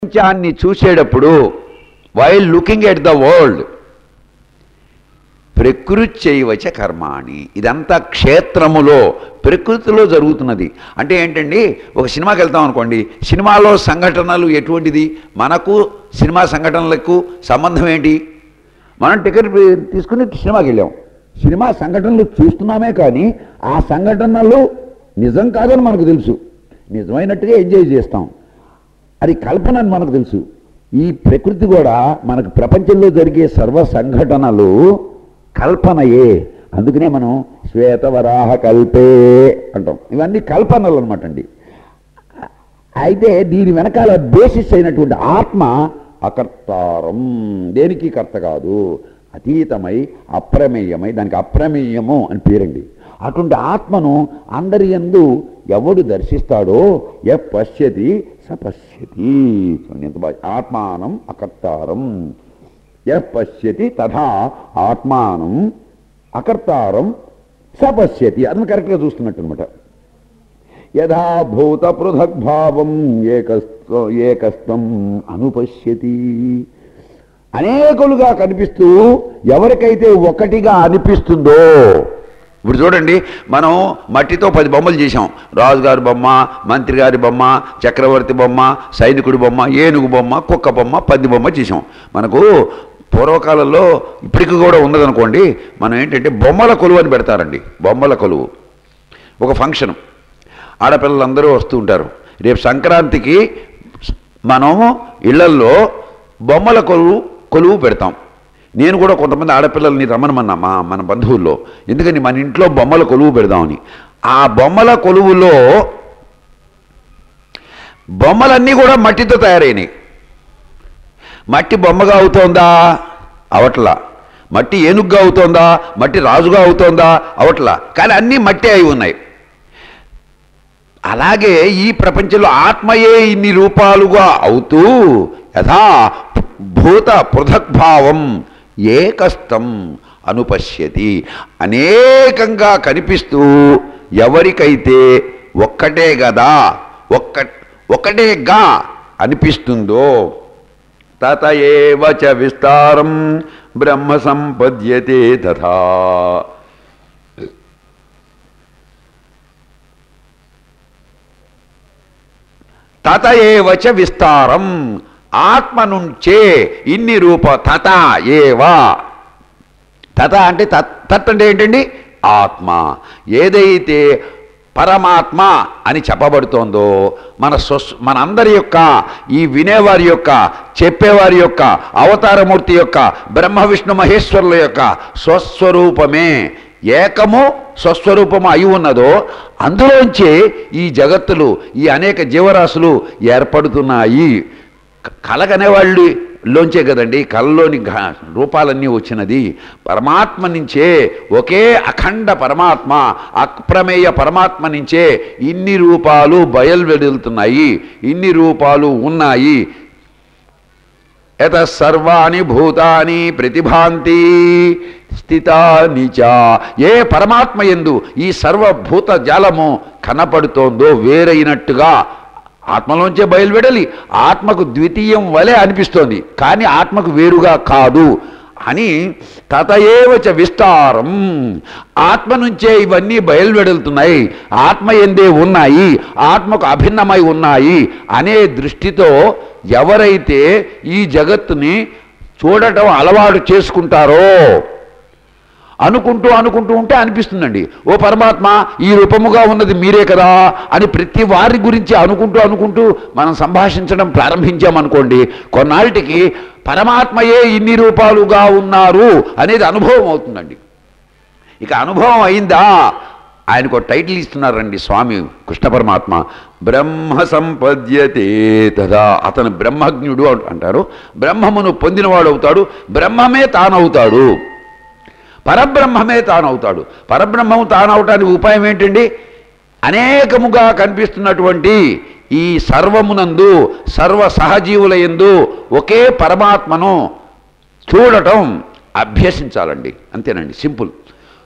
ప్రపంచాన్ని చూసేటప్పుడు while looking at the world ప్రకృతి చేయవచ్చ కర్మాణి ఇదంతా క్షేత్రములో ప్రకృతిలో జరుగుతున్నది అంటే ఏంటండి ఒక సినిమాకి వెళ్తాం అనుకోండి సినిమాలో సంఘటనలు ఎటువంటిది మనకు సినిమా సంఘటనలకు సంబంధం ఏంటి మనం టికెట్ తీసుకుని సినిమాకి వెళ్ళాం సినిమా సంఘటనలు చూస్తున్నామే కానీ ఆ సంఘటనలు నిజం కాదని మనకు తెలుసు నిజమైనట్టుగా ఎంజాయ్ చేస్తాం అది కల్పన అని మనకు తెలుసు ఈ ప్రకృతి కూడా మనకు ప్రపంచంలో జరిగే సర్వ సంఘటనలు కల్పనయే అందుకనే మనం శ్వేతవరాహ కల్పే అంటాం ఇవన్నీ కల్పనలు అనమాట అండి అయితే దీని వెనకాల బేసిస్ అయినటువంటి ఆత్మ అకర్తారం దేనికి కర్త కాదు అతీతమై అప్రమేయమై దానికి అప్రమేయము అని పేరండి అటువంటి ఆత్మను అందరి యందు ఎవడు దర్శిస్తాడో ఎ పశ్యతి స పశ్యతి చూడండి ఎంత బాగా ఆత్మానం అకర్తారం ఎ పశ్యతి తథా ఆత్మానం అకర్తారం స పశ్యతి అతను కరెక్ట్గా చూస్తున్నట్టు అనమాట యథాభూత పృథగ్భావం ఏకస్త ఏకస్తం అనుపశ్యతి అనేకులుగా కనిపిస్తూ ఎవరికైతే ఒకటిగా అనిపిస్తుందో ఇప్పుడు చూడండి మనం మట్టితో పది బొమ్మలు చేసాం రాజుగారి బొమ్మ మంత్రి గారి బొమ్మ చక్రవర్తి బొమ్మ సైనికుడి బొమ్మ ఏనుగు బొమ్మ కుక్క బొమ్మ పంది బొమ్మ చేసాం మనకు పూర్వకాలంలో ఇప్పటికి కూడా ఉన్నదనుకోండి మనం ఏంటంటే బొమ్మల కొలువు అని పెడతారండి బొమ్మల కొలువు ఒక ఫంక్షన్ ఆడపిల్లలందరూ వస్తూ ఉంటారు రేపు సంక్రాంతికి మనం ఇళ్లల్లో బొమ్మల కొలువు కొలువు పెడతాం నేను కూడా కొంతమంది ఆడపిల్లల్ని రమ్మనమన్నా మా మన బంధువుల్లో ఎందుకని మన ఇంట్లో బొమ్మల కొలువు పెడదామని ఆ బొమ్మల కొలువులో బొమ్మలన్నీ కూడా మట్టితో తయారైనవి మట్టి బొమ్మగా అవుతోందా అవట్లా మట్టి ఏనుగ్గా అవుతోందా మట్టి రాజుగా అవుతోందా అవట్లా కానీ అన్నీ మట్టి అయి ఉన్నాయి అలాగే ఈ ప్రపంచంలో ఆత్మయే ఇన్ని రూపాలుగా అవుతూ యథా భూత పృథక్భావం ఏకస్థం అనుపశ్యతి అనేకంగా కనిపిస్తూ ఎవరికైతే ఒక్కటే గదా ఒక్క ఒకటేగా అనిపిస్తుందో తత ఏవ చ విస్తారం బ్రహ్మ సంపద్యతే తథా తత ఏవచ విస్తారం ఆత్మ నుంచే ఇన్ని రూప తత ఏవా తత అంటే తత్ తత్ అంటే ఏంటండి ఆత్మ ఏదైతే పరమాత్మ అని చెప్పబడుతోందో మన స్వస్ మనందరి యొక్క ఈ వినేవారి యొక్క చెప్పేవారి యొక్క అవతారమూర్తి యొక్క బ్రహ్మ విష్ణు మహేశ్వరుల యొక్క స్వస్వరూపమే ఏకము స్వస్వరూపము అయి ఉన్నదో అందులోంచే ఈ జగత్తులు ఈ అనేక జీవరాశులు ఏర్పడుతున్నాయి క- కలగనేవాళ్ళు లోంచే కదండి కళ్ళలోని ఘ- రూపాలన్నీ వచ్చినది పరమాత్మ నుంచే ఒకే అఖండ పరమాత్మ అప్రమేయ పరమాత్మ నుంచే ఇన్ని రూపాలు బయలువెడుతున్నాయి ఇన్ని రూపాలు ఉన్నాయి యత సర్వాణి భూతాని ప్రతిభాంతి స్థితాని చ ఏ పరమాత్మ ఎందు ఈ సర్వభూత జాలము కనపడుతోందో వేరైనట్టుగా ఆత్మలోంచే బయలువెడలి ఆత్మకు ద్వితీయం వలె అనిపిస్తోంది కానీ ఆత్మకు వేరుగా కాదు అని తతయేవచ విస్తారం ఆత్మ నుంచే ఇవన్నీ బయలువెడుతున్నాయి ఆత్మ ఎందే ఉన్నాయి ఆత్మకు అభిన్నమై ఉన్నాయి అనే దృష్టితో ఎవరైతే ఈ జగత్తుని చూడటం అలవాటు చేసుకుంటారో అనుకుంటూ అనుకుంటూ ఉంటే అనిపిస్తుందండి ఓ పరమాత్మ ఈ రూపముగా ఉన్నది మీరే కదా అని ప్రతి వారి గురించి అనుకుంటూ అనుకుంటూ మనం సంభాషించడం ప్రారంభించామనుకోండి కొన్నాళ్ళకి పరమాత్మయే ఇన్ని రూపాలుగా ఉన్నారు అనేది అనుభవం అవుతుందండి ఇక అనుభవం అయిందా ఆయనకు ఒక టైటిల్ ఇస్తున్నారండి స్వామి కృష్ణ పరమాత్మ బ్రహ్మ సంపద్యతే తదా అతను బ్రహ్మజ్ఞుడు అంట- అంటారు బ్రహ్మమును పొందినవాడు అవుతాడు బ్రహ్మమే తానవుతాడు పరబ్రహ్మమే తానవుతాడు పరబ్రహ్మము తానవటానికి ఉపాయం ఏంటండి అనేకముగా కనిపిస్తున్నటువంటి ఈ సర్వమునందు సర్వ సహజీవుల యందు ఒకే పరమాత్మను చూడటం అభ్యసించాలండి అంతేనండి సింపుల్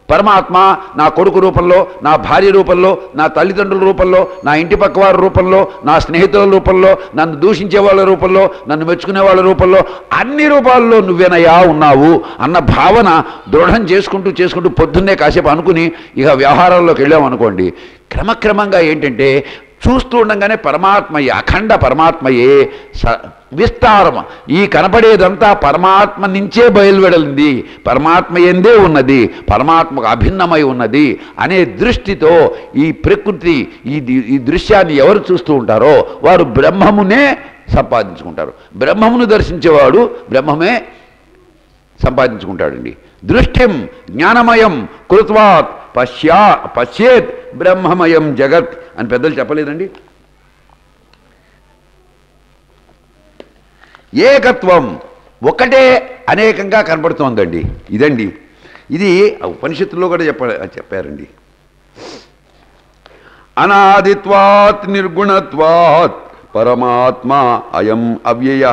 పరమాత్మ నా కొడుకు రూపంలో నా భార్య రూపంలో నా తల్లిదండ్రుల రూపంలో నా ఇంటి పక్క వారి రూపంలో నా స్నేహితుల రూపంలో నన్ను దూషించే వాళ్ళ రూపంలో నన్ను మెచ్చుకునే వాళ్ళ రూపంలో అన్ని రూపాల్లో నువ్వేనయా ఉన్నావు అన్న భావన దృఢం చేసుకుంటూ చేసుకుంటూ పొద్దున్నే కాసేపు అనుకుని ఇక వ్యవహారాల్లోకి వెళ్ళామనుకోండి క్రమక్రమంగా ఏంటంటే చూస్తూ ఉండగానే పరమాత్మయే అఖండ పరమాత్మయే స విస్తారం ఈ కనపడేదంతా పరమాత్మ నుంచే బయలువెడలింది పరమాత్మ ఎందే ఉన్నది పరమాత్మకు అభిన్నమై ఉన్నది అనే దృష్టితో ఈ ప్రకృతి ఈ ది- ఈ దృశ్యాన్ని ఎవరు చూస్తూ ఉంటారో వారు బ్రహ్మమునే సంపాదించుకుంటారు బ్రహ్మమును దర్శించేవాడు బ్రహ్మమే సంపాదించుకుంటాడండి దృష్టిం జ్ఞానమయం కృత్వాత్ పశ్యా పశ్యేత్ బ్రహ్మమయం జగత్ అని పెద్దలు చెప్పలేదండి ఏకత్వం ఒకటే అనేకంగా కనబడుతోందండి ఇదండి ఇది ఆ ఉపనిషత్తులో కూడా చెప్ప చెప్పారండి అనాదిత్వాత్ నిర్గుణత్వాత్ పరమాత్మ అయం అవ్యయ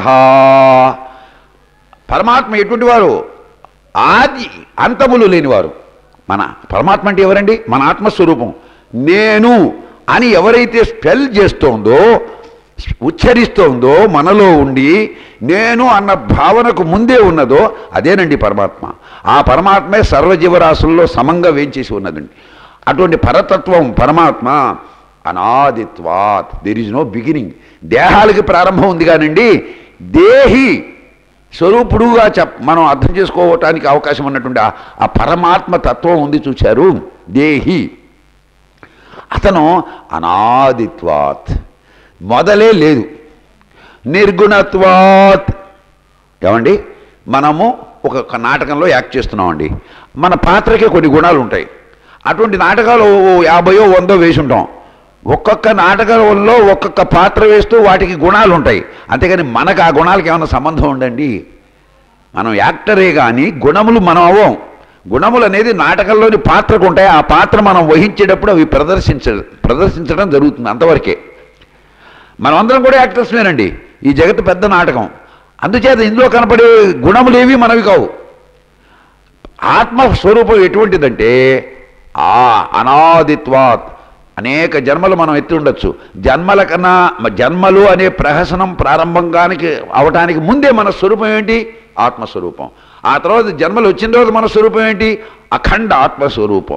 పరమాత్మ ఎటువంటి వారు ఆది అంతములు లేనివారు మన పరమాత్మ అంటే ఎవరండి మన ఆత్మస్వరూపం నేను అని ఎవరైతే స్పెల్ చేస్తోందో ఉచ్చరిస్తోందో మనలో ఉండి నేను అన్న భావనకు ముందే ఉన్నదో అదేనండి పరమాత్మ ఆ పరమాత్మే సర్వజీవరాశుల్లో సమంగా వేంచేసి ఉన్నదండి అటువంటి పరతత్వం పరమాత్మ అనాదిత్వాత్ దెర్ ఇస్ నో బిగినింగ్ దేహాలకి ప్రారంభం ఉంది కానండి దేహి స్వరూపుడుగా చెప్ మనం అర్థం చేసుకోవటానికి అవకాశం ఉన్నటువంటి ఆ- ఆ పరమాత్మ తత్వం ఉంది చూశారు దేహి అతను అనాదిత్వాత్ మొదలే లేదు నిర్గుణత్వాత్ ఏమండి మనము ఒక ఒక నాటకంలో యాక్ట్ చేస్తున్నామండి మన పాత్రకే కొన్ని గుణాలు ఉంటాయి అటువంటి నాటకాలు ఓ యాభయో వందో వేసి ఉంటాం ఒక్కొక్క నాటకంలో ఒక్కొక్క పాత్ర వేస్తూ వాటికి గుణాలు ఉంటాయి అంతేగాని మనకు ఆ గుణాలకి ఏమైనా సంబంధం ఉండండి మనం యాక్టరే కానీ గుణములు మనం అవ్వం గుణములు అనేది నాటకంలోని పాత్రకు ఉంటాయి ఆ పాత్ర మనం వహించేటప్పుడు అవి ప్రదర్శించ ప్రదర్శించడం జరుగుతుంది అంతవరకే మనం అందరం కూడా యాక్టర్స్మేనండి ఈ జగత్తు పెద్ద నాటకం అందుచేత ఇందులో కనపడే గుణములేవి మనవి కావు ఆత్మస్వరూపం ఎటువంటిదంటే ఆ అనాదిత్వాత్ అనేక జన్మలు మనం ఎత్తి ఉండొచ్చు జన్మల కన్నా మ- జన్మలు అనే ప్రహసనం ప్రారంభంగానికి అవటానికి ముందే మన స్వరూపం ఏంటి ఆత్మస్వరూపం ఆ తర్వాత జన్మలు వచ్చిన తర్వాత మన స్వరూపం ఏంటి అఖండ ఆత్మస్వరూపం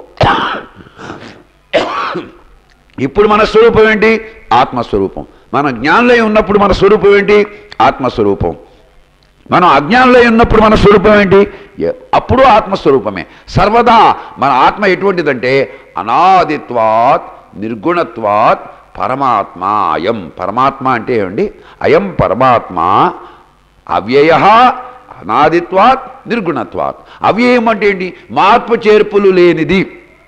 ఇప్పుడు మన స్వరూపం ఏంటి ఆత్మస్వరూపం మన జ్ఞానులై ఉన్నప్పుడు మన స్వరూపం ఏంటి ఆత్మస్వరూపం మనం అజ్ఞానులై ఉన్నప్పుడు మన స్వరూపం ఏంటి ఎ- అప్పుడు ఆత్మస్వరూపమే సర్వదా మన ఆత్మ ఎటువంటిదంటే అనాదిత్వాత్ నిర్గుణత్వాత్ పరమాత్మ అయం పరమాత్మ అంటే ఏమండి అయం పరమాత్మ అవ్యయ అనాదిత్వాత్ నిర్గుణత్వాత్ అవ్యయం అంటే ఏంటి మార్పు చేర్పులు లేనిది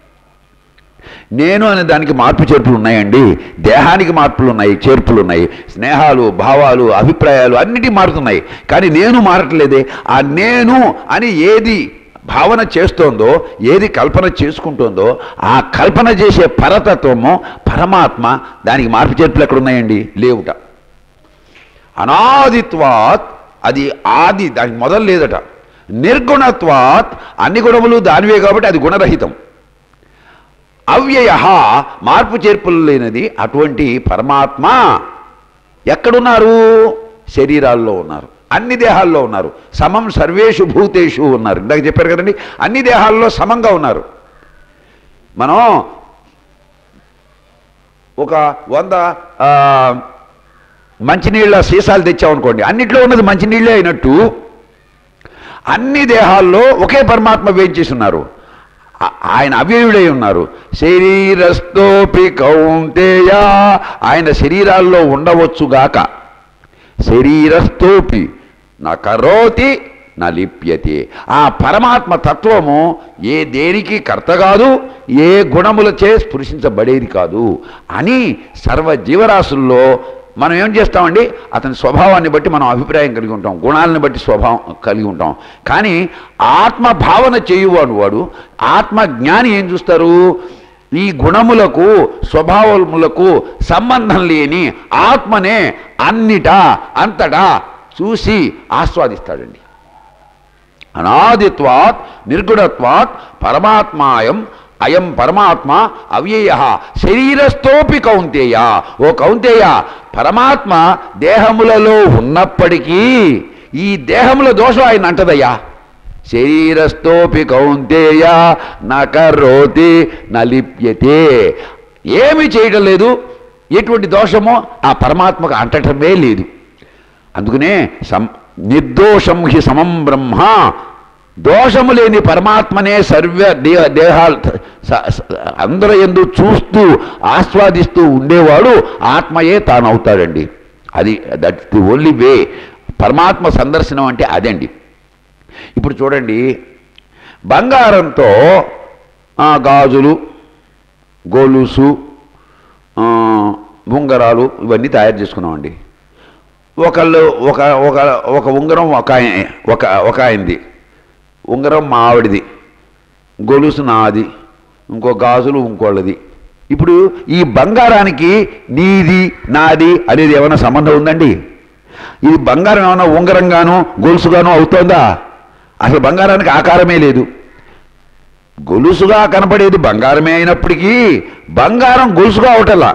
నేను అనే దానికి మార్పు చేర్పులు ఉన్నాయండి దేహానికి మార్పులు ఉన్నాయి చేర్పులు ఉన్నాయి స్నేహాలు భావాలు అభిప్రాయాలు అన్నిటి మారుతున్నాయి కానీ నేను మారట్లేదే ఆ నేను అని ఏది భావన చేస్తోందో ఏది కల్పన చేసుకుంటోందో ఆ కల్పన చేసే పరతత్వము పరమాత్మ దానికి మార్పు చేర్పులు ఎక్కడ ఉన్నాయండి లేవుట అనాదిత్వాత్ అది ఆది దానికి మొదలు లేదట నిర్గుణత్వాత్ అన్ని గుణములు దానివే కాబట్టి అది గుణరహితం అవ్యయ మార్పు చేర్పులు లేనిది అటువంటి పరమాత్మ ఎక్కడున్నారు శరీరాల్లో ఉన్నారు అన్ని దేహాల్లో ఉన్నారు సమం సర్వేషు భూతేషు ఉన్నారు ఇందాక చెప్పారు కదండి అన్ని దేహాల్లో సమంగా ఉన్నారు మనం ఒక వంద ఆ, మంచినీళ్ళ సీసాలు తెచ్చామనుకోండి అన్నిట్లో ఉన్నది మంచినీళ్ళే అయినట్టు అన్ని దేహాల్లో ఒకే పరమాత్మ వేయించేసి ఉన్నారు ఆ- ఆయన అవ్యయుడై ఉన్నారు శరీరస్థోపి కౌంతేయ ఆయన శరీరాల్లో ఉండవచ్చుగాక శరీరస్థోపి నా కరోతి నా లిప్యతే ఆ పరమాత్మ తత్వము ఏ దేనికి కర్త కాదు ఏ గుణములచే స్పృశించబడేది కాదు అని సర్వ జీవరాశుల్లో మనం ఏం చేస్తామండి అతని స్వభావాన్ని బట్టి మనం అభిప్రాయం కలిగి ఉంటాం గుణాలను బట్టి స్వభావం కలిగి ఉంటాం కానీ ఆత్మ భావన చేయువాడు వాడు ఆత్మ జ్ఞాని ఏం చూస్తారు ఈ గుణములకు స్వభావములకు సంబంధం లేని ఆత్మనే అన్నిటా అంతటా చూసి ఆస్వాదిస్తాడండి అనాదిత్వాత్ నిర్గుణత్వాత్ పరమాత్మాయం అయం పరమాత్మ అవ్యయ శరీరస్థోపి కౌంతేయ ఓ కౌంతేయ పరమాత్మ దేహములలో ఉన్నప్పటికీ ఈ దేహముల దోషం ఆయన అంటదయ్యా శరీరస్థోపి కౌంతేయ నకరోతి నలిప్యతే ఏమి చేయడం లేదు ఎటువంటి దోషమో ఆ పరమాత్మకు అంటటమే లేదు అందుకనే సం నిర్దోషం హి సమం బ్రహ్మ దోషము లేని పరమాత్మనే సర్వ దేహ దేహాలు స- స- అందరూ ఎందు చూస్తూ ఆస్వాదిస్తూ ఉండేవాడు ఆత్మయే తాను అవుతాడండి అది దట్ ది ఓన్లీ వే పరమాత్మ సందర్శనం అంటే అదండి ఇప్పుడు చూడండి బంగారంతో ఆ, గాజులు గొలుసు ఆ, ఉంగరాలు ఇవన్నీ తయారు చేసుకున్నామండి ఒకళ్ళు ఒక ఒక ఒక ఉంగరం ఒక ఆయన ఒక ఒక ఆయనది ఉంగరం మా ఆవిడది గొలుసు నాది ఇంకో గాజులు ఇంకోళ్ళది ఇప్పుడు ఈ బంగారానికి నీది నాది అనేది ఏమైనా సంబంధం ఉందండి ఇది బంగారం ఏమైనా ఉంగరంగాను గొలుసుగాను అవుతోందా అసలు బంగారానికి ఆకారమే లేదు గొలుసుగా కనపడేది బంగారమే అయినప్పటికీ బంగారం గొలుసుగా అవటలా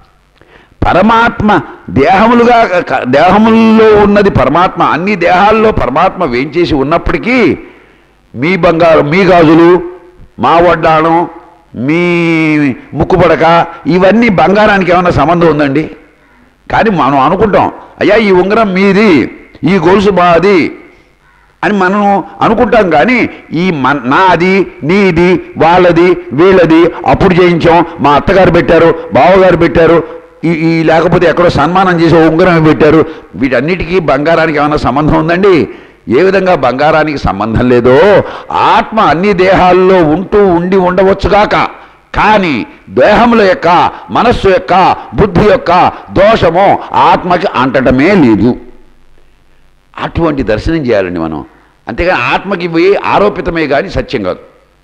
పరమాత్మ దేహములుగా క- దేహముల్లో ఉన్నది పరమాత్మ అన్ని దేహాల్లో పరమాత్మ వేంచేసి ఉన్నప్పటికీ మీ బంగారం మీ గాజులు మా వడ్డాణం మీ ముక్కుపడక ఇవన్నీ బంగారానికి ఏమైనా సంబంధం ఉందండి కానీ మనం అనుకుంటాం అయ్యా ఈ ఉంగరం మీది ఈ గొలుసు మాది అని మనం అనుకుంటాం కానీ ఈ మన నాది నీది వాళ్ళది వీళ్ళది అప్పుడు చేయించాం మా అత్తగారు పెట్టారు బావగారు పెట్టారు ఈ ఈ లేకపోతే ఎక్కడో సన్మానం చేసే ఉంగరం పెట్టారు వీటన్నిటికీ బంగారానికి ఏమైనా సంబంధం ఉందండి ఏ విధంగా బంగారానికి సంబంధం లేదో ఆత్మ అన్ని దేహాల్లో ఉంటూ ఉండి ఉండవచ్చుగాక కానీ దేహముల యొక్క మనస్సు యొక్క బుద్ధి యొక్క దోషము ఆత్మకి అంటడమే లేదు అటువంటి దర్శనం చేయాలండి మనం అంతేగాని ఆత్మకి ఇవి ఆరోపితమే కానీ సత్యం కాదు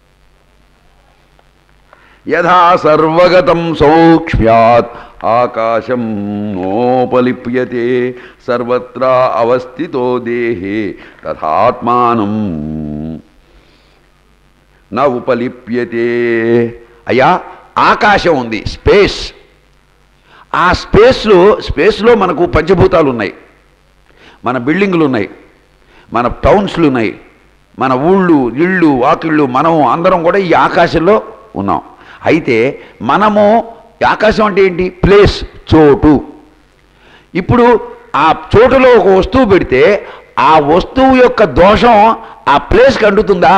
యథా సర్వగతం సౌక్ష్మ్యాత్ ఆకాశం నోపలిప్యతే సర్వత్రా అవస్థితో దేహే తథాత్మానం నా ఉపలిప్యతే అయ్యా ఆకాశం ఉంది స్పేస్ ఆ స్పేస్లో స్పేస్లో మనకు పంచభూతాలు ఉన్నాయి మన బిల్డింగులు ఉన్నాయి మన టౌన్స్లు ఉన్నాయి మన ఊళ్ళు ఇళ్ళు వాకిళ్ళు మనము అందరం కూడా ఈ ఆకాశంలో ఉన్నాం అయితే మనము ఈ ఆకాశం అంటే ఏంటి ప్లేస్ చోటు ఇప్పుడు ఆ చోటులో ఒక వస్తువు పెడితే ఆ వస్తువు యొక్క దోషం ఆ ప్లేస్కి అంటుతుందా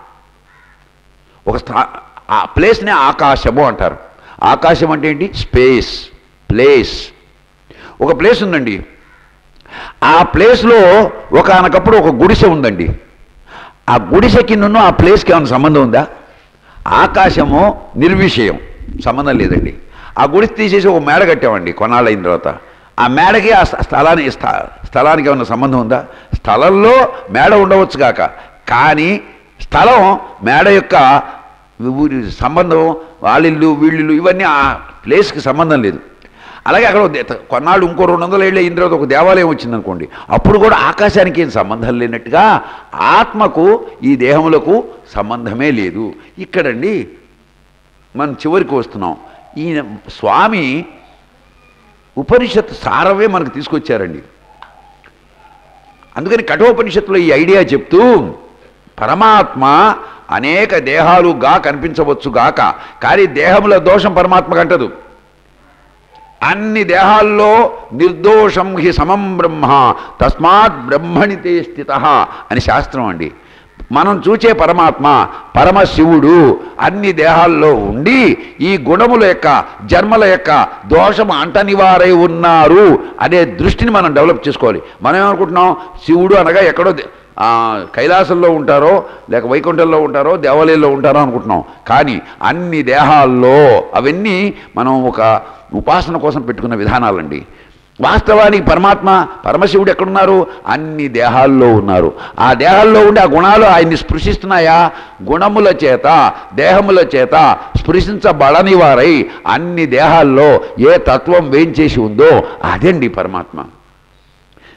ఒక స్థా ఆ ప్లేస్ని ఆకాశము అంటారు ఆకాశం అంటే ఏంటి స్పేస్ ప్లేస్ ఒక ప్లేస్ ఉందండి ఆ ప్లేస్లో ఒకనకప్పుడు ఒక గుడిసె ఉందండి ఆ గుడిసెకి నున్ను ఆ ప్లేస్కి ఏమైనా సంబంధం ఉందా ఆకాశము నిర్విషయం సంబంధం లేదండి ఆ గుడిసె తీసేసి ఒక మేడ కట్టామండి కొన్నాళ్ళు అయిన తర్వాత ఆ మేడకి ఆ స్థ- స్థలానికి స్థ- స్థలానికి ఏమైనా సంబంధం ఉందా స్థలంలో మేడ ఉండవచ్చు కాక కానీ స్థలం మేడ యొక్క ఊరి సంబంధం వాళ్ళిల్లు వీళ్ళిల్లు ఇవన్నీ ఆ ప్లేస్కి సంబంధం లేదు అలాగే అక్కడ ఒక దే- కొన్నాళ్ళు ఇంకో రెండు వందల ఏళ్ళు అయిన తర్వాత ఒక దేవాలయం వచ్చిందనుకోండి అప్పుడు కూడా ఆకాశానికి ఏం సంబంధం లేనట్టుగా ఆత్మకు ఈ దేహములకు సంబంధమే లేదు ఇక్కడండి మనం చివరికి వస్తున్నాం ఈయన స్వామి ఉపనిషత్ సారమే మనకు తీసుకొచ్చారండి అందుకని కఠోపనిషత్తులో ఈ ఐడియా చెప్తూ పరమాత్మ అనేక దేహాలుగా కనిపించవచ్చు గాక కానీ దేహముల దోషం పరమాత్మకు అంటదు అన్ని దేహాల్లో నిర్దోషం హి సమం బ్రహ్మ తస్మాత్ బ్రహ్మణితే స్థిత అని శాస్త్రం అండి మనం చూచే పరమాత్మ పరమశివుడు అన్ని దేహాల్లో ఉండి ఈ గుణముల యొక్క జన్మల యొక్క దోషం అంటనివారై ఉన్నారు అనే దృష్టిని మనం డెవలప్ చేసుకోవాలి మనం ఏమనుకుంటున్నాం శివుడు అనగా ఎక్కడో దే- ఆ, కైలాసంలో ఉంటారో లేక వైకుంఠంలో ఉంటారో దేవాలయంలో ఉంటారో అనుకుంటున్నాం కానీ అన్ని దేహాల్లో అవన్నీ మనం ఒక ఉపాసన కోసం పెట్టుకున్న విధానాలండి వాస్తవానికి పరమాత్మ పరమశివుడు ఎక్కడున్నారు అన్ని దేహాల్లో ఉన్నారు ఆ దేహాల్లో ఉండి ఆ గుణాలు ఆయన్ని స్పృశిస్తున్నాయా గుణముల చేత దేహముల చేత స్పృశించబడని వారై అన్ని దేహాల్లో ఏ తత్వం వేంచేసి ఉందో అదండి పరమాత్మ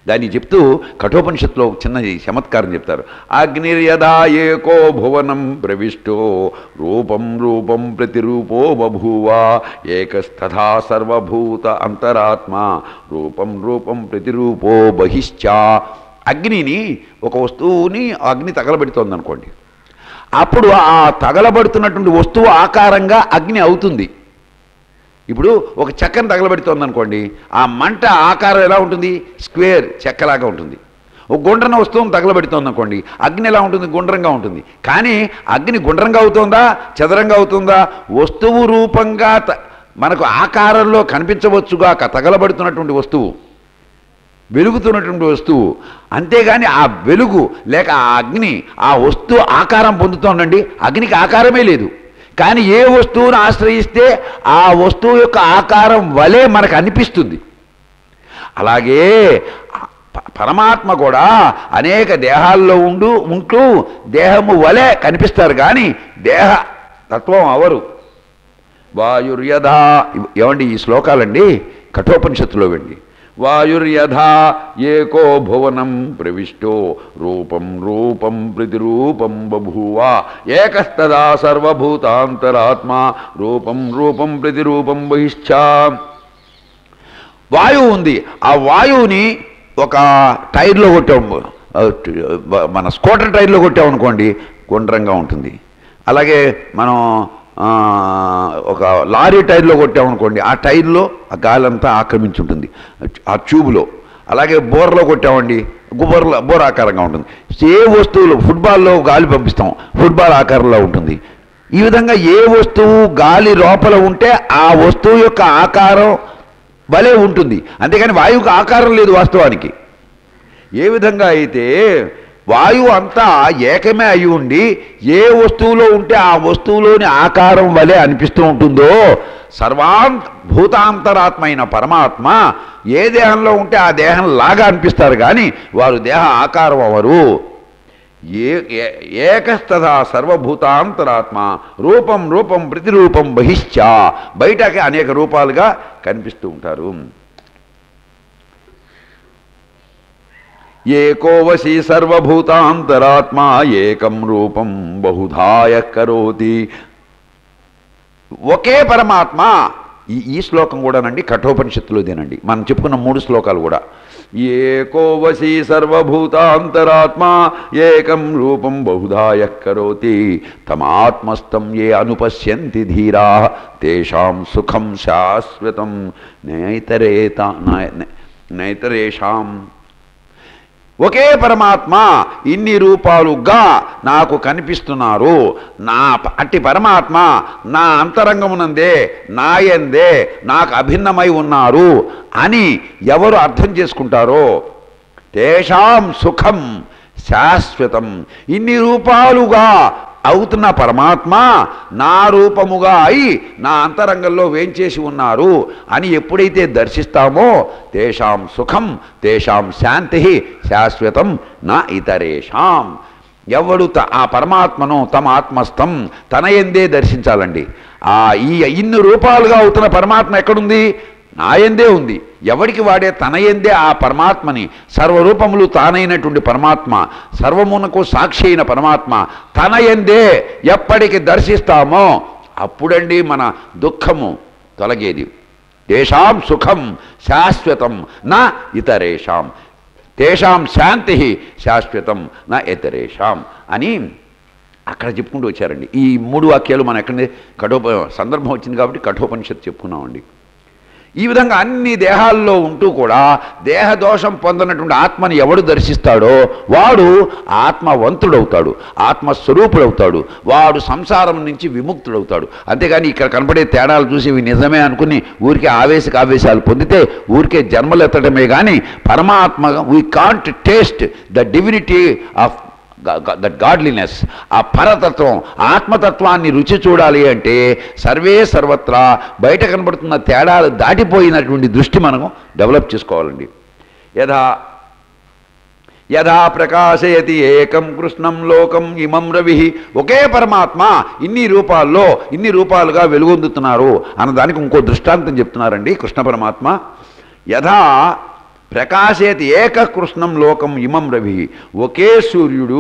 దాన్ని చెప్తూ కఠోపనిషత్తులో ఒక చిన్న ఈ చమత్కారం చెప్తారు అగ్నిర్యదా ఏకో భువనం ప్రవిష్టో రూపం రూపం ప్రతిరూపో బభూవ ఏకస్తథా సర్వభూత అంతరాత్మ రూపం రూపం ప్రతిరూపో బహిశ్చా అగ్నిని ఒక వస్తువుని అగ్ని తగలబెడుతోంది అనుకోండి అప్పుడు ఆ తగలబడుతున్నటువంటి వస్తువు ఆకారంగా అగ్ని అవుతుంది ఇప్పుడు ఒక చెక్కను తగలబెడుతోంది అనుకోండి ఆ మంట ఆకారం ఎలా ఉంటుంది స్క్వేర్ చెక్కలాగా ఉంటుంది ఒక గుండ్రన వస్తువును తగలబెడుతోంది అనుకోండి అగ్ని ఎలా ఉంటుంది గుండ్రంగా ఉంటుంది కానీ అగ్ని గుండ్రంగా అవుతుందా చదరంగా అవుతుందా వస్తువు రూపంగా త- మనకు ఆకారంలో కనిపించవచ్చుగా తగలబడుతున్నటువంటి వస్తువు వెలుగుతున్నటువంటి వస్తువు అంతేగాని ఆ వెలుగు లేక ఆ అగ్ని ఆ వస్తువు ఆకారం పొందుతోందండి అగ్నికి ఆకారమే లేదు కానీ ఏ వస్తువును ఆశ్రయిస్తే ఆ వస్తువు యొక్క ఆకారం వలె మనకు అనిపిస్తుంది అలాగే ప- పరమాత్మ కూడా అనేక దేహాల్లో ఉండు ఉంటూ దేహము వలె కనిపిస్తారు కానీ దేహ తత్వం అవరు వాయుర్యథా ఇవ్- ఏమండి ఈ శ్లోకాలండి కఠోపనిషత్తులో వెండి వాయుర్యథా ఏకో భువనం ప్రవిష్టో రూపం రూపం ప్రతిరూపం బభూవ ఏకస్తదా సర్వభూతాంతరాత్మ రూపం రూపం ప్రతిరూపం బహిష్ఠా వాయువు ఉంది ఆ వాయువుని ఒక టైర్లో కొట్టాము ఆ, ట- మన స్కూటర్ టైర్లో కొట్టామనుకోండి గుండ్రంగా ఉంటుంది అలాగే మనం ఆ, ఒక లారీ టైర్లో కొట్టామనుకోండి ఆ టైర్లో ఆ గాలి అంతా ఆక్రమించి ఉంటుంది ఆ ట్యూబ్లో అలాగే బోర్లో కొట్టామండి బోర్లో బోర్ ఆకారంగా ఉంటుంది ఏ వస్తువులు ఫుట్బాల్లో గాలి పంపిస్తాం ఫుట్బాల్ ఆకారంలో ఉంటుంది ఈ విధంగా ఏ వస్తువు గాలి లోపల ఉంటే ఆ వస్తువు యొక్క ఆకారం భలే ఉంటుంది అంతేగాని వాయువుకి ఆకారం లేదు వాస్తవానికి ఏ విధంగా అయితే వాయువు అంతా ఏకమే అయి ఉండి ఏ వస్తువులో ఉంటే ఆ వస్తువులోని ఆకారం వలె అనిపిస్తూ ఉంటుందో సర్వాంత భూతాంతరాత్మ అయిన పరమాత్మ ఏ దేహంలో ఉంటే ఆ దేహం లాగా అనిపిస్తారు కానీ వారు దేహ ఆకారం అవరు ఏ ఏ- ఏకస్తథా సర్వభూతాంతరాత్మ రూపం రూపం ప్రతిరూపం బహిశ్చ బయటకి అనేక రూపాలుగా కనిపిస్తూ ఉంటారు ఏకోవశి సర్వభూతాంతరాత్మ ఏకం రూపం బహుధాయ కరోతి ఒకే పరమాత్మ ఈ ఈ శ్లోకం కూడానండి కఠోపనిషత్తులోదేనండి మనం చెప్పుకున్న మూడు శ్లోకాలు కూడా ఏకోవశి సర్వభూతాంతరాత్మ ఏకం రూపం బహుధాయ కరోతి తమాత్మస్థం ఏ అనుపశ్యంతి ధీరా తేషాం సుఖం శాశ్వతం నైతరేత నై- నైతరేషాం ఒకే పరమాత్మ ఇన్ని రూపాలుగా నాకు కనిపిస్తున్నారు నా ప- అట్టి పరమాత్మ నా అంతరంగమునందే నాయందే నాకు అభిన్నమై ఉన్నారు అని ఎవరు అర్థం చేసుకుంటారో తేషాం సుఖం శాశ్వతం ఇన్ని రూపాలుగా అవుతున్న పరమాత్మ నా రూపముగా అయి నా అంతరంగంలో వేంచేసి ఉన్నారు అని ఎప్పుడైతే దర్శిస్తామో తేషాం సుఖం తేషాం శాంతి శాశ్వతం నా ఇతరేషాం ఎవడు త ఆ పరమాత్మను తమ ఆత్మస్థం తన ఎందే దర్శించాలండి ఆ ఈ ఇన్ని రూపాలుగా అవుతున్న పరమాత్మ ఎక్కడుంది నాయందే ఉంది ఎవడికి వాడే తన ఎందే ఆ పరమాత్మని సర్వరూపములు తానైనటువంటి పరమాత్మ సర్వమునకు సాక్షి అయిన పరమాత్మ తన ఎందే ఎప్పటికి దర్శిస్తామో అప్పుడండి మన దుఃఖము తొలగేది తేషాం సుఖం శాశ్వతం నా ఇతరేషాం తేషాం శాంతి శాశ్వతం నా ఇతరేషాం అని అక్కడ చెప్పుకుంటూ వచ్చారండి ఈ మూడు వాక్యాలు మనం ఎక్కడ కఠోప సందర్భం వచ్చింది కాబట్టి కఠోపనిషత్తు చెప్పుకున్నామండి ఈ విధంగా అన్ని దేహాల్లో ఉంటూ కూడా దేహ దోషం పొందినటువంటి ఆత్మని ఎవడు దర్శిస్తాడో వాడు ఆత్మవంతుడవుతాడు ఆత్మస్వరూపుడవుతాడు వాడు సంసారం నుంచి విముక్తుడవుతాడు అంతేగాని ఇక్కడ కనపడే తేడాలు చూసి ఇవి నిజమే అనుకుని ఊరికే ఆవేశక ఆవేశాలు పొందితే ఊరికే జన్మలు ఎత్తడమే కానీ పరమాత్మ we can't taste the divinity of that godliness ఆ పరతత్వం ఆత్మతత్వాన్ని రుచి చూడాలి అంటే సర్వే సర్వత్రా బయట కనబడుతున్న తేడాలు దాటిపోయినటువంటి దృష్టి మనం డెవలప్ చేసుకోవాలండి యథా యథా ప్రకాశయతి ఏకం కృష్ణం లోకం ఇమం రవి ఒకే పరమాత్మ ఇన్ని రూపాల్లో ఇన్ని రూపాలుగా వెలుగొందుతున్నారు అన్నదానికి ఇంకో దృష్టాంతం చెప్తున్నారండి కృష్ణ పరమాత్మ యథా ప్రకాశేతి ఏక కృష్ణం లోకం ఇమం రవి ఒకే సూర్యుడు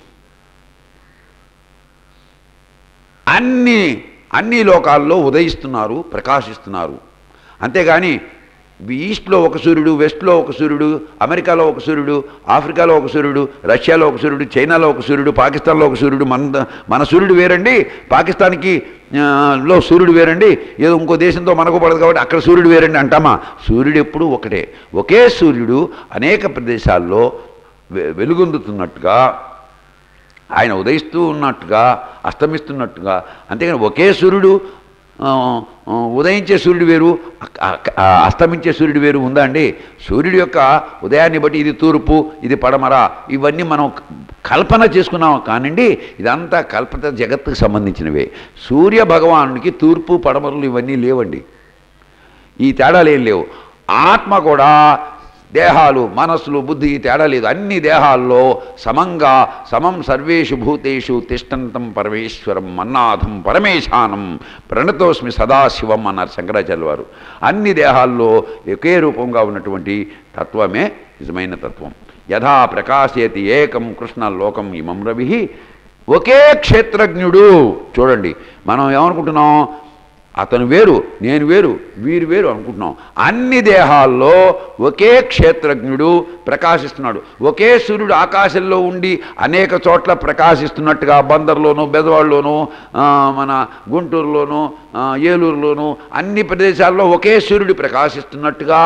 అన్ని అన్ని లోకాల్లో ఉదయిస్తున్నారు ప్రకాశిస్తున్నారు అంతేగాని ఈస్ట్లో ఒక సూర్యుడు వెస్ట్లో ఒక సూర్యుడు అమెరికాలో ఒక సూర్యుడు ఆఫ్రికాలో ఒక సూర్యుడు రష్యాలో ఒక సూర్యుడు చైనాలో ఒక సూర్యుడు పాకిస్తాన్లో ఒక సూర్యుడు మన మన సూర్యుడు వేరండి పాకిస్తాన్కి ఆ, లో సూర్యుడు వేరండి ఏదో ఇంకో దేశంతో మనకు పడదు కాబట్టి అక్కడ సూర్యుడు వేరండి అంటామా సూర్యుడు ఎప్పుడు ఒకటే ఒకే సూర్యుడు అనేక ప్రదేశాల్లో వె- వెలుగొందుతున్నట్టుగా ఆయన ఉదయిస్తూ ఉన్నట్టుగా అస్తమిస్తున్నట్టుగా అంతేగాని ఒకే సూర్యుడు ఆ, ఆ, ఉదయించే సూర్యుడు వేరు అ- అ- ఆ, అస్తమించే సూర్యుడు వేరు ఉందా అండి సూర్యుడు యొక్క ఉదయాన్ని బట్టి ఇది తూర్పు ఇది పడమర ఇవన్నీ మనం కల్పన చేసుకున్నాం కానండి ఇదంతా కల్పన జగత్తుకు సంబంధించినవే సూర్య భగవానుడికి తూర్పు పడమరలు ఇవన్నీ లేవండి ఈ తేడాలు ఏం లేవు ఆత్మ కూడా దేహాలు మనస్సులు బుద్ధి ఈ తేడా లేదు అన్ని దేహాల్లో సమంగా సమం సర్వేషు భూతేషు తిష్టంతం పరమేశ్వరం మన్నాథం పరమేశానం ప్రణతోస్మి సదాశివం అన్నారు శంకరాచార్య వారు అన్ని దేహాల్లో ఒకే రూపంగా ఉన్నటువంటి తత్వమే నిజమైన తత్వం యథా ప్రకాశయతి ఏకం కృష్ణ లోకం ఇమం రవి ఒకే క్షేత్రజ్ఞుడు చూడండి మనం ఏమనుకుంటున్నాం అతను వేరు నేను వేరు వీరు వేరు అనుకుంటున్నాం అన్ని దేహాల్లో ఒకే క్షేత్రజ్ఞుడు ప్రకాశిస్తున్నాడు ఒకే సూర్యుడు ఆకాశంలో ఉండి అనేక చోట్ల ప్రకాశిస్తున్నట్టుగా బందర్లోను బెదవాడలోను ఆ, మన గుంటూరులోను ఆ, ఏలూరులోను అన్ని ప్రదేశాల్లో ఒకే సూర్యుడు ప్రకాశిస్తున్నట్టుగా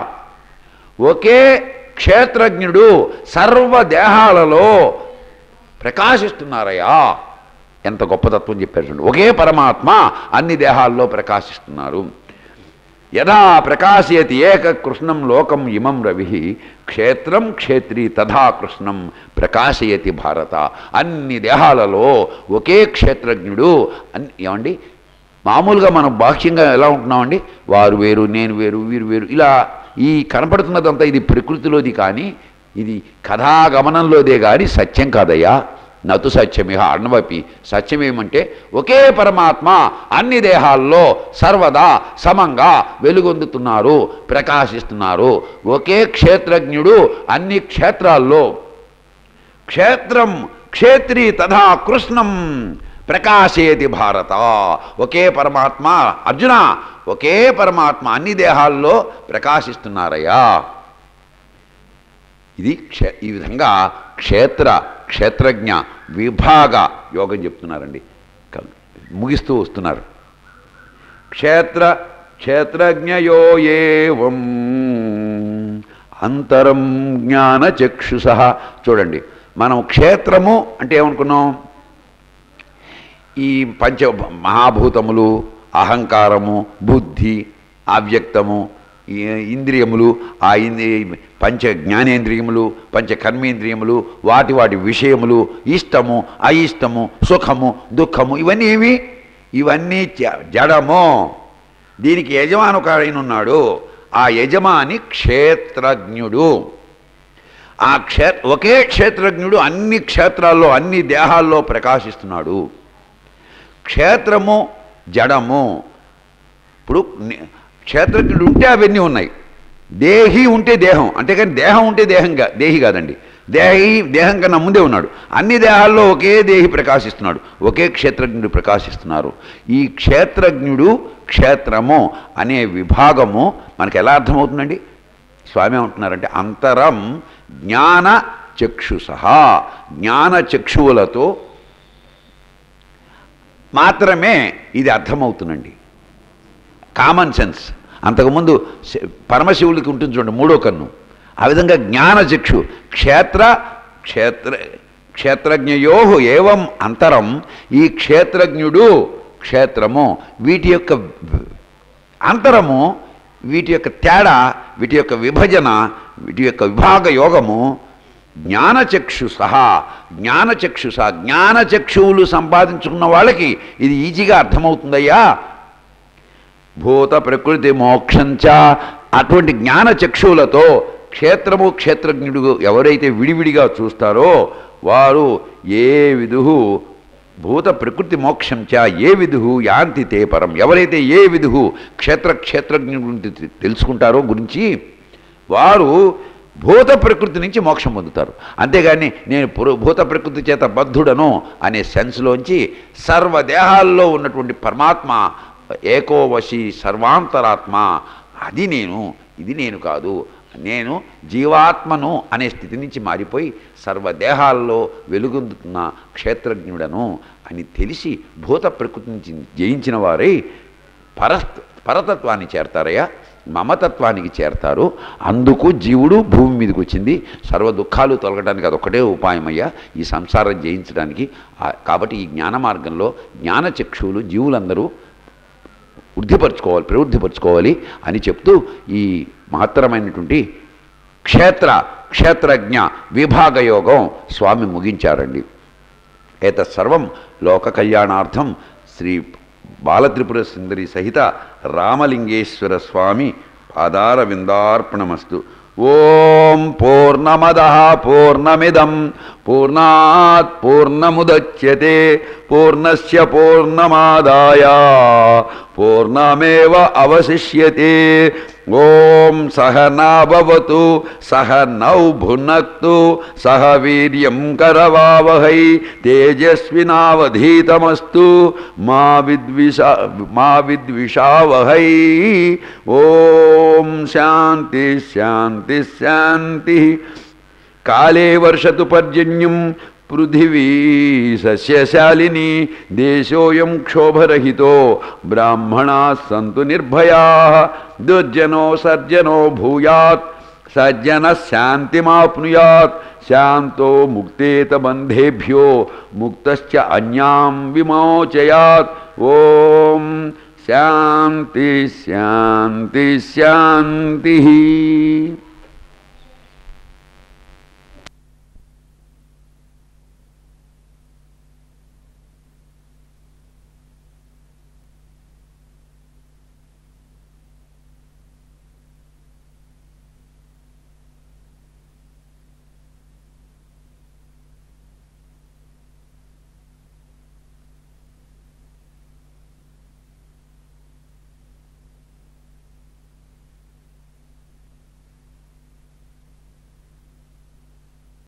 ఒకే క్షేత్రజ్ఞుడు సర్వ దేహాలలో ప్రకాశిస్తున్నారయ్యా ఎంత గొప్ప తత్వం చెప్పారు చూడండి ఒకే పరమాత్మ అన్ని దేహాల్లో ప్రకాశిస్తున్నారు యథా ప్రకాశయతి ఏక కృష్ణం లోకం ఇమం రవి క్షేత్రం క్షేత్రి తథా కృష్ణం ప్రకాశయతి భారత అన్ని దేహాలలో ఒకే క్షేత్రజ్ఞుడు అన్ని ఏమండి మామూలుగా మనం బాహ్యంగా ఎలా ఉంటున్నామండి వారు వేరు నేను వేరు వీరు వేరు ఇలా ఈ కనపడుతున్నదంతా ఇది ప్రకృతిలోది కానీ ఇది కథాగమనంలోదే కానీ సత్యం కాదయ్యా నతు సత్యమిహ అణవపి సత్యమేమంటే ఒకే పరమాత్మ అన్ని దేహాల్లో సర్వదా సమంగా వెలుగొందుతున్నారు ప్రకాశిస్తున్నారు ఒకే క్షేత్రజ్ఞుడు అన్ని క్షేత్రాల్లో క్షేత్రం క్షేత్రి తథా కృష్ణం ప్రకాశేతి భారత ఒకే పరమాత్మ అర్జున ఒకే పరమాత్మ అన్ని దేహాల్లో ప్రకాశిస్తున్నారయ్యా ఇది క్షే ఈ విధంగా క్షేత్ర క్షేత్రజ్ఞ విభాగ యోగం చెప్తున్నారండి క- ముగిస్తూ వస్తున్నారు క్షేత్ర క్షేత్రజ్ఞయో ఏవం అంతరం జ్ఞానచక్షుష చూడండి మనం క్షేత్రము అంటే ఏమనుకున్నాం ఈ పంచ మహాభూతములు అహంకారము బుద్ధి అవ్యక్తము ఈ ఇంద్రియములు ఆ ఇంద్రి పంచ జ్ఞానేంద్రియములు పంచ కర్మేంద్రియములు వాటి వాటి విషయములు ఇష్టము అయిష్టము సుఖము దుఃఖము ఇవన్నీ ఏవి ఇవన్నీ జ- జడము దీనికి యజమాను ఒక ఆయన ఉన్నాడు ఆ యజమాని క్షేత్రజ్ఞుడు ఆ క్షే ఒకే క్షేత్రజ్ఞుడు అన్ని క్షేత్రాల్లో అన్ని దేహాల్లో ప్రకాశిస్తున్నాడు క్షేత్రము జడము ఇప్పుడు ని- క్షేత్రజ్ఞుడు ఉంటే అవన్నీ ఉన్నాయి దేహి ఉంటే దేహం అంతేకాని దేహం ఉంటే దేహంగా దేహి కాదండి దేహి దేహం కన్నా ముందే ఉన్నాడు అన్ని దేహాల్లో ఒకే దేహి ప్రకాశిస్తున్నాడు ఒకే క్షేత్రజ్ఞుడు ప్రకాశిస్తున్నారు ఈ క్షేత్రజ్ఞుడు క్షేత్రము అనే విభాగము మనకు ఎలా అర్థమవుతుందండి స్వామి ఏమంటున్నారంటే అంతరం జ్ఞాన చక్షుష జ్ఞాన చక్షువులతో మాత్రమే ఇది అర్థమవుతుందండి కామన్ సెన్స్ అంతకుముందు శ- పరమశివుడికి ఉంటుంది చూడండి మూడో కన్ను ఆ విధంగా జ్ఞానచక్షు క్షేత్ర క్షేత్ర క్షేత్రజ్ఞయో ఏవం అంతరం ఈ క్షేత్రజ్ఞుడు క్షేత్రము వీటి యొక్క అంతరము వీటి యొక్క తేడా వీటి యొక్క విభజన వీటి యొక్క విభాగ యోగము జ్ఞానచక్షు సహా జ్ఞానచక్షు సహా జ్ఞానచక్షువులు సంపాదించుకున్న వాళ్ళకి ఇది ఈజీగా అర్థమవుతుందయ్యా భూత ప్రకృతి మోక్షంచ అటువంటి జ్ఞాన చక్షువులతో క్షేత్రము క్షేత్రజ్ఞుడు ఎవరైతే విడివిడిగా చూస్తారో వారు ఏ విధు భూత ప్రకృతి మోక్షంచ ఏ విధు యాంతి తే పరం ఎవరైతే ఏ విధు క్షేత్ర క్షేత్రజ్ఞుడి గురించి తె- తెలుసుకుంటారో గురించి వారు భూత ప్రకృతి నుంచి మోక్షం పొందుతారు అంతేగాని నేను పురు- భూత ప్రకృతి చేత బద్ధుడను అనే సెన్స్లోంచి సర్వదేహాల్లో ఉన్నటువంటి పరమాత్మ ఏకోవశి సర్వాంతరాత్మ అది నేను ఇది నేను కాదు నేను జీవాత్మను అనే స్థితి నుంచి మారిపోయి సర్వదేహాల్లో వెలుగొందుతున్న క్షేత్రజ్ఞుడను అని తెలిసి భూత ప్రకృతి నుంచి జయించిన వారై పర పరతత్వాన్ని చేరతారయ్యా మమతత్వానికి చేరతారు అందుకు జీవుడు భూమి మీదకి వచ్చింది సర్వ దుఃఖాలు తొలగడానికి అదొక్కటే ఉపాయమయ్యా ఈ సంసారం జయించడానికి ఆ- కాబట్టి ఈ జ్ఞాన మార్గంలో జ్ఞానచక్షువులు జీవులందరూ వృద్ధిపరచుకోవాలి ప్రవృద్ధిపరచుకోవాలి అని చెప్తూ ఈ మహత్తరమైనటువంటి క్షేత్ర క్షేత్రజ్ఞ విభాగ యోగం స్వామి ముగించారండి ఏతత్ సర్వం లోక కళ్యాణార్థం శ్రీ బాలత్రిపుర సుందరి సహిత రామలింగేశ్వర స్వామి పాదార విందార్పణమస్తు ఓం పూర్ణమద పూర్ణమిదం పూర్ణాత్ పూర్ణముదచ్యతే పూర్ణస్య పూర్ణమాదాయ పూర్ణమేవ అవశిష్యతే ఓం సహ నాభవతు సహ నౌ భునక్తు సహ వీర్యం కరవావహై తేజస్వినావధీతమస్తు మా విద్విష మా విద్విషావహై ఓం శాంతి శాంతి శాంతి కాళే వర్షతు పర్జన్యం పృథివీ సస్యశాలిని దేశోయం క్షోభరహితో బ్రాహ్మణా సంతు నిర్భయా దుర్జనో సర్జనో భూయాత్ సజ్జన శాంతిమాప్నుయాత్ శాంతో ముక్తేత బంధేభ్యో ముక్తశ్చ అన్యాం విమోచయాత్ ఓం శాంతి శాంతి శాంతి